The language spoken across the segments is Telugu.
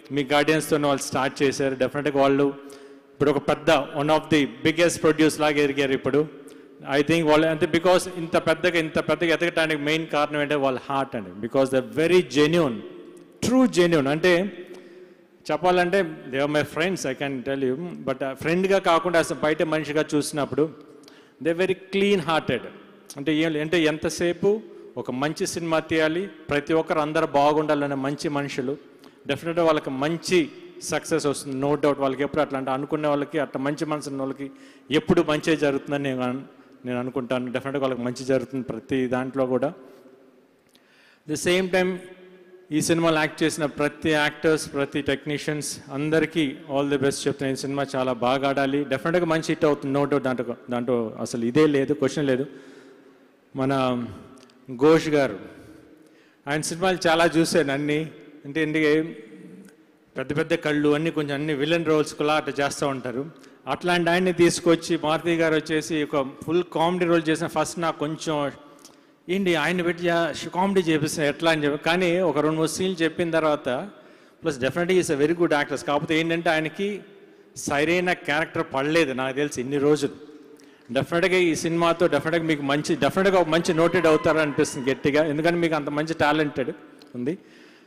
మీ గార్డియన్స్తో వాళ్ళు స్టార్ట్ చేశారు డెఫినెట్గా వాళ్ళు ఇప్పుడు ఒక పెద్ద one of the biggest produce లాగా ఎదిగారు ఇప్పుడు ఐ థింక్ వాళ్ళు అంటే బికాస్ ఇంత పెద్దగా ఇంత పెద్దగా ఎదగటానికి మెయిన్ కారణం ఏంటంటే వాళ్ళ హార్ట్ అండి because the very genuine true genuine అంటే చెప్పాలంటే they are my friends I can tell you but ఫ్రెండ్గా కాకుండా అసలు బయట మనిషిగా చూసినప్పుడు దే వెరీ క్లీన్ హార్టెడ్ అంటే ఏం అంటే ఎంతసేపు ఒక మంచి సినిమా తీయాలి ప్రతి ఒక్కరు అందరూ బాగుండాలనే మంచి మనుషులు డెఫినెట్గా వాళ్ళకి మంచి సక్సెస్ వస్తుంది నో డౌట్ వాళ్ళకి ఎప్పుడు అట్లా అంటే అనుకునే వాళ్ళకి అట్లా మంచి మనసు ఉన్న వాళ్ళకి ఎప్పుడు మంచి జరుగుతుందని నేను అను- నేను అనుకుంటాను డెఫినెట్గా వాళ్ళకి మంచి జరుగుతుంది ప్రతి దాంట్లో కూడా ది సేమ్ టైం ఈ సినిమాలో యాక్ట్ చేసిన ప్రతి యాక్టర్స్ ప్రతి టెక్నీషియన్స్ అందరికీ ఆల్ ది బెస్ట్ చెప్తున్నాను ఈ సినిమా చాలా బాగా ఆడాలి డెఫినెట్గా మంచి హిట్ అవుతుంది నో డౌట్ దాంట్లో దాంట్లో అసలు ఇదే లేదు క్వశ్చన్ లేదు మన ఘోష్ గారు ఆయన సినిమాలు చాలా చూశాను అన్నీ అంటే ఎందుకే పెద్ద పెద్ద కళ్ళు అన్నీ కొంచెం అన్ని విలన్ రోల్స్ కూడా అట్లా చేస్తూ ఉంటారు అట్లాంటి ఆయన్ని తీసుకొచ్చి మారుతి గారు వచ్చేసి ఒక ఫుల్ కామెడీ రోల్ చేసిన ఫస్ట్ నాకు కొంచెం ఏంటి ఆయన పెట్టి కామెడీ చేపిస్తున్నారు ఎట్లా అని చెప్పి కానీ ఒక రెండు మూడు సీన్లు చెప్పిన తర్వాత ప్లస్ డెఫినెట్గా is a very good actors కాకపోతే ఏంటంటే ఆయనకి సరైన క్యారెక్టర్ పడలేదు నాకు తెలిసి ఇన్ని రోజులు డెఫినెట్గా ఈ సినిమాతో డెఫినెట్గా మీకు మంచి డెఫినెట్గా ఒక మంచి నోటెడ్ అవుతారు అనిపిస్తుంది గట్టిగా ఎందుకంటే మీకు అంత మంచి టాలెంటెడ్ ఉంది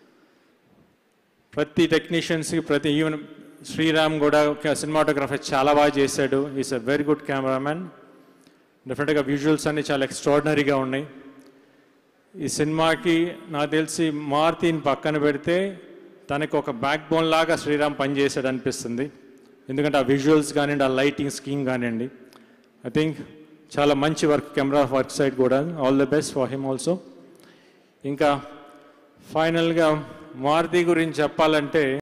ప్రతి టెక్నీషియన్స్కి ప్రతి ఈవెన్ శ్రీరామ్ కూడా సినిమాటోగ్రఫర్ చాలా బాగా చేశాడు is a very good cameraman డెఫినెట్గా విజువల్స్ అన్ని చాలా ఎక్స్ట్రాడినరీగా ఉన్నాయి ఈ సినిమాకి నాకు తెలిసి మారుతిని పక్కన పెడితే తనకి ఒక బ్యాక్ బోన్ లాగా శ్రీరామ్ పనిచేసాడు అనిపిస్తుంది ఎందుకంటే ఆ విజువల్స్ కానివ్వండి ఆ లైటింగ్ స్కీమ్ కానివ్వండి ఐ థింక్ చాలా మంచి వర్క్ కెమెరా వర్క్ సైడ్ కూడా all the best for him also ఇంకా ఫైనల్గా మారుతి గురించి చెప్పాలంటే